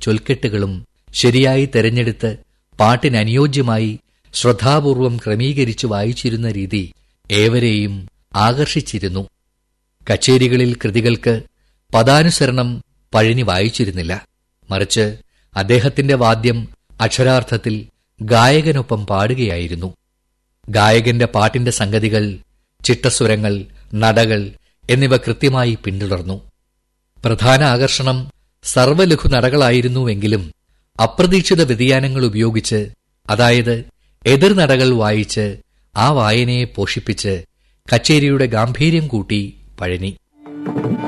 ചൊൽക്കെട്ടുകളും ശരിയായി തെരഞ്ഞെടുത്ത് പാട്ടിനനുയോജ്യമായി ശ്രദ്ധാപൂർവം ക്രമീകരിച്ചു വായിച്ചിരുന്ന രീതി ഏവരെയും ആകർഷിച്ചിരുന്നു കച്ചേരികളിൽ കൃതികൾക്ക് പദാനുസരണം പഴനി വായിച്ചിരുന്നില്ല മറിച്ച് അദ്ദേഹത്തിന്റെ വാദ്യം അക്ഷരാർത്ഥത്തിൽ ഗായകനൊപ്പം പാടുകയായിരുന്നു ഗായകന്റെ പാട്ടിന്റെ സംഗതികൾ ചിട്ടസ്വരങ്ങൾ നടകൾ എന്നിവ കൃത്യമായി പിന്തുടർന്നു പ്രധാന ആകർഷണം സർവ്വലഘു നടകളായിരുന്നുവെങ്കിലും അപ്രതീക്ഷിത വ്യതിയാനങ്ങൾ ഉപയോഗിച്ച് അതായത് എതിർനടകൾ വായിച്ച് ആ വായനയെ പോഷിപ്പിച്ച് കച്ചേരിയുടെ ഗാംഭീര്യം കൂട്ടി പഴനി